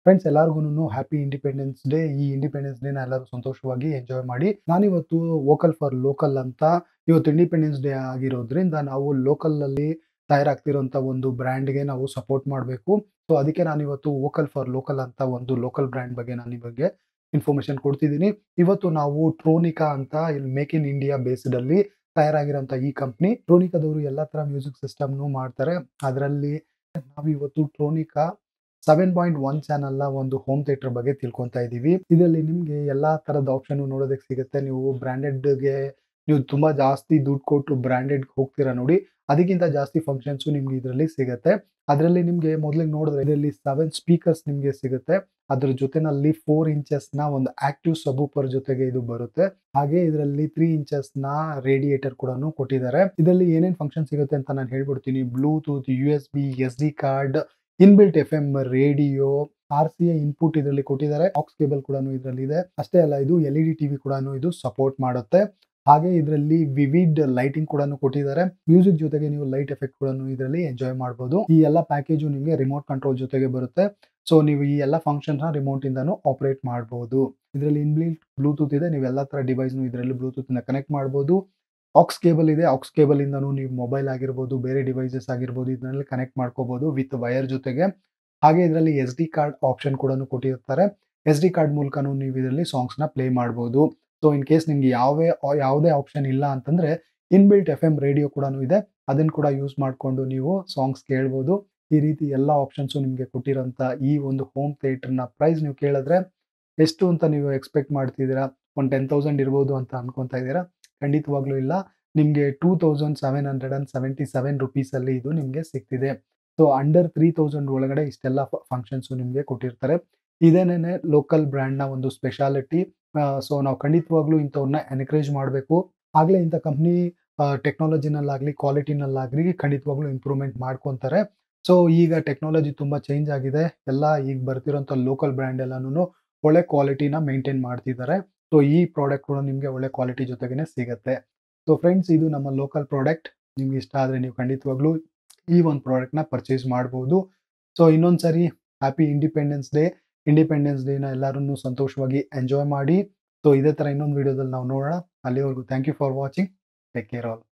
friends ಎಲ್ಲರಿಗೂ happy independence day ಈ independence ಡೇನ ಎಲ್ಲರೂ ಸಂತೋಷವಾಗಿ ಎಂಜಾಯ್ ಮಾಡಿ ನಾನಿವತ್ತು ವೋಕಲ್ ಫಾರ್ ಲೋಕಲ್ ಅಂತ ಇವತ್ತು ಇಂಡಿಪೆಂಡೆನ್ಸ್ ಡೇ ಆಗಿರೋದ್ರಿಂದ ನಾವು ಲೋಕಲ್ ಅಲ್ಲಿ ತಯಾರಾಗ್ತಿರೋಂಥ ಒಂದು ಬ್ರ್ಯಾಂಡ್ಗೆ ನಾವು ಸಪೋರ್ಟ್ ಮಾಡಬೇಕು ಸೊ ಅದಕ್ಕೆ ನಾನು ಇವತ್ತು ವೋಕಲ್ ಫಾರ್ ಲೋಕಲ್ ಅಂತ ಒಂದು ಲೋಕಲ್ ಬ್ರ್ಯಾಂಡ್ ಬಗ್ಗೆ ನಾನು ಈ ಬಗ್ಗೆ ಇನ್ಫಾರ್ಮೇಶನ್ ಕೊಡ್ತಿದ್ದೀನಿ ಇವತ್ತು ನಾವು ಟ್ರೋನಿಕಾ ಅಂತ ಇಲ್ಲಿ ಮೇಕ್ ಇನ್ ಇಂಡಿಯಾ ಬೇಸ್ಡ್ ಅಲ್ಲಿ ತಯಾರಾಗಿರೋಂಥ ಈ ಕಂಪ್ನಿ ಟ್ರೋನಿಕಾದವರು ಎಲ್ಲ ತರ ಮ್ಯೂಸಿಕ್ ಸಿಸ್ಟಮ್ನು ಮಾಡ್ತಾರೆ ಅದರಲ್ಲಿ ನಾವು ಇವತ್ತು Tronica seven point one channel ನ ಒಂದು ಹೋಮ್ ಥಿಯೇಟರ್ ಬಗ್ಗೆ ತಿಳ್ಕೊಂತಾ ಇದೀವಿ ಇದರಲ್ಲಿ ನಿಮ್ಗೆ ಎಲ್ಲಾ ತರದ ಆಪ್ಷನ್ ನೋಡೋದಕ್ಕೆ ಸಿಗುತ್ತೆ ನೀವು ಬ್ರಾಂಡೆಡ್ಗೆ ನೀವು ತುಂಬಾ ಜಾಸ್ತಿ ದುಡ್ಡು ಕೊಟ್ಟು ಬ್ರಾಂಡೆಡ್ ಹೋಗ್ತೀರಾ ನೋಡಿ ಅದಕ್ಕಿಂತ ಜಾಸ್ತಿ ಫಂಕ್ಷನ್ಸ್ ನಿಮ್ಗೆ ಇದರಲ್ಲಿ ಸಿಗುತ್ತೆ ಅದರಲ್ಲಿ ನಿಮ್ಗೆ ಮೊದಲಿಗೆ ನೋಡಿದ್ರೆ ಇದರಲ್ಲಿ ಸೆವೆನ್ ಸ್ಪೀಕರ್ಸ್ ನಿಮ್ಗೆ ಸಿಗುತ್ತೆ ಅದ್ರ ಜೊತೆನಲ್ಲಿ ಫೋರ್ ಇಂಚಸ್ ನ ಒಂದು ಆಕ್ಟಿವ್ ಸಬೂಪರ್ ಜೊತೆಗೆ ಇದು ಬರುತ್ತೆ ಹಾಗೆ ಇದರಲ್ಲಿ ತ್ರೀ ಇಂಚಸ್ ನ ರೇಡಿಯೇಟರ್ ಕೂಡ ಕೊಟ್ಟಿದ್ದಾರೆ ಇದರಲ್ಲಿ ಏನೇನ್ ಫಂಕ್ಷನ್ ಸಿಗುತ್ತೆ ಅಂತ ನಾನು ಹೇಳ್ಬಿಡ್ತೀನಿ Bluetooth U S B S D card inbuilt F M radio R C I input ಇದರಲ್ಲಿ ಕೊಟ್ಟಿದ್ದಾರೆ ಆಕ್ಸ್ ಕೇಬಲ್ ಕೂಡ ಇದರಲ್ಲಿ ಇದೆ ಅಷ್ಟೇ ಅಲ್ಲ ಇದು ಎಲ್ ಇ ಡಿ ಟಿವಿ ಕೂಡ ಇದು ಸಪೋರ್ಟ್ ಮಾಡುತ್ತೆ ಹಾಗೆ ಇದರಲ್ಲಿ ವಿವಿಡ್ ಲೈಟಿಂಗ್ ಕೂಡ ಕೊಟ್ಟಿದ್ದಾರೆ ಮ್ಯೂಸಿಕ್ ಜೊತೆಗೆ ನೀವು ಲೈಟ್ ಎಫೆಕ್ಟ್ ಕೂಡ ಇದರಲ್ಲಿ ಎಂಜಾಯ್ ಮಾಡಬಹುದು ಈ ಎಲ್ಲ ಪ್ಯಾಕೇಜು ನಿಮಗೆ ರಿಮೋಟ್ ಕಂಟ್ರೋಲ್ ಜೊತೆಗೆ ಬರುತ್ತೆ ಸೊ ನೀವು ಈ ಎಲ್ಲ ಫಂಕ್ಷನ್ ರಿಮೋಟ್ ಇಂದಾನು ಆಪರೇಟ್ ಮಾಡಬಹುದು ಇದರಲ್ಲಿ ಇನ್ಬಿಲ್ಟ್ ಬ್ಲೂಟೂತ್ ಇದೆ ನೀವು ಎಲ್ಲ ತರ ಡಿವೈಸ್ ಇದರಲ್ಲಿ ಬ್ಲೂಟೂತ್ ಇಂದ ಕನೆಕ್ಟ್ ಮಾಡಬಹುದು ಆಕ್ಸ್ ಕೇಬಲ್ ಇದೆ ಆಕ್ಸ್ ಕೇಬಲ್ ಇಂದನೂ ನೀವು ಮೊಬೈಲ್ ಆಗಿರ್ಬೋದು ಬೇರೆ ಡಿವೈಸಸ್ ಆಗಿರ್ಬೋದು ಇದರಲ್ಲಿ ಕನೆಕ್ಟ್ ಮಾಡ್ಕೋಬಹುದು ವಿತ್ ವೈರ್ ಜೊತೆಗೆ ಹಾಗೆ ಇದರಲ್ಲಿ ಎಸ್ ಡಿ ಕಾರ್ಡ್ ಆಪ್ಷನ್ ಕೂಡ ಕೊಟ್ಟಿರ್ತಾರೆ ಎಸ್ ಡಿ ಕಾರ್ಡ್ ಮೂಲಕನೂ ನೀವು ಇದರಲ್ಲಿ ಸಾಂಗ್ಸ್ ನ ಪ್ಲೇ ಮಾಡಬಹುದು ಸೊ ಇನ್ ಕೇಸ್ ನಿಮ್ಗೆ ಯಾವೇ ಯಾವುದೇ ಆಪ್ಷನ್ ಇಲ್ಲ ಅಂತಂದ್ರೆ ಇನ್ಬಿಲ್ಟ್ ಎಫ್ ಎಂ ರೇಡಿಯೋ ಕೂಡ ಇದೆ ಅದನ್ನ ಕೂಡ ಯೂಸ್ ಮಾಡಿಕೊಂಡು ನೀವು ಸಾಂಗ್ಸ್ ಕೇಳ್ಬೋದು ಈ ರೀತಿ ಎಲ್ಲ ಆಪ್ಷನ್ಸ್ ನಿಮಗೆ ಕೊಟ್ಟಿರೋಂಥ ಈ ಒಂದು ಹೋಮ್ ಥಿಯೇಟರ್ ನ ಪ್ರೈಸ್ ನೀವು ಕೇಳಿದ್ರೆ ಎಷ್ಟು ಅಂತ ನೀವು ಎಕ್ಸ್ಪೆಕ್ಟ್ ಮಾಡ್ತಿದ್ದೀರಾ ಒಂದು ಟೆನ್ ತೌಸಂಡ್ ಇರ್ಬೋದು ಅಂತ ಅನ್ಕೊಂತಾ ಇದ್ದೀರಾ ಖಂಡಿತವಾಗ್ಲೂ ಇಲ್ಲ ನಿಮಗೆ two thousand seven hundred and seventy seven rupees ಅಲ್ಲಿ ಇದು ನಿಮಗೆ ಸಿಗ್ತಿದೆ ಸೊ ಅಂಡರ್ ತ್ರೀ ತೌಸಂಡ್ ಒಳಗಡೆ ಇಷ್ಟೆಲ್ಲ ಫಂಕ್ಷನ್ಸ್ ನಿಮಗೆ ಕೊಟ್ಟಿರ್ತಾರೆ ಇದೇನೇನೆ ಲೋಕಲ್ ಬ್ರ್ಯಾಂಡ್ ನ ಒಂದು ಸ್ಪೆಷಾಲಿಟಿ ಸೊ ನಾವು ಖಂಡಿತವಾಗ್ಲೂ ಇಂಥವನ್ನ ಎನ್ಕರೇಜ್ ಮಾಡಬೇಕು ಆಗ್ಲೇ ಇಂಥ ಕಂಪ್ನಿ ಟೆಕ್ನಾಲಜಿನಲ್ಲಾಗ್ಲಿ ಕ್ವಾಲಿಟಿನಲ್ಲಾಗ್ಲಿ ಖಂಡಿತವಾಗ್ಲೂ ಇಂಪ್ರೂವ್ಮೆಂಟ್ ಮಾಡ್ಕೊಂತಾರೆ ಸೊ ಈಗ ಟೆಕ್ನಾಲಜಿ ತುಂಬಾ ಚೇಂಜ್ ಆಗಿದೆ ಎಲ್ಲ ಈಗ ಬರ್ತಿರೋಂಥ ಲೋಕಲ್ ಬ್ರ್ಯಾಂಡ್ ಎಲ್ಲಾನು ಒಳ್ಳೆ ಕ್ವಾಲಿಟಿನ ಮೇಂಟೈನ್ ಮಾಡ್ತಿದ್ದಾರೆ ಸೊ ಈ ಪ್ರಾಡಕ್ಟ್ ಕೂಡ ನಿಮಗೆ ಒಳ್ಳೆ ಕ್ವಾಲಿಟಿ ಜೊತೆಗೇನೆ ಸಿಗುತ್ತೆ ಸೊ ಫ್ರೆಂಡ್ಸ್ ಇದು ನಮ್ಮ ಲೋಕಲ್ ಪ್ರಾಡಕ್ಟ್ ನಿಮ್ಗೆ ಇಷ್ಟ ಆದರೆ ನೀವು ಖಂಡಿತವಾಗ್ಲೂ ಈ ಒಂದು ಪ್ರಾಡಕ್ಟ್ನ ಪರ್ಚೇಸ್ ಮಾಡ್ಬೋದು ಸೊ ಇನ್ನೊಂದು ಸರಿ ಹ್ಯಾಪಿ ಇಂಡಿಪೆಂಡೆನ್ಸ್ ಡೇ ಇಂಡಿಪೆಂಡೆನ್ಸ್ ಡೇನ ಎಲ್ಲರೂ ಸಂತೋಷವಾಗಿ ಎಂಜಾಯ್ ಮಾಡಿ ಸೊ ಇದೇ ಥರ ಇನ್ನೊಂದು ವಿಡಿಯೋದಲ್ಲಿ ನಾವು ನೋಡೋಣ ಅಲ್ಲಿವರೆಗೂ thank you for watching take care all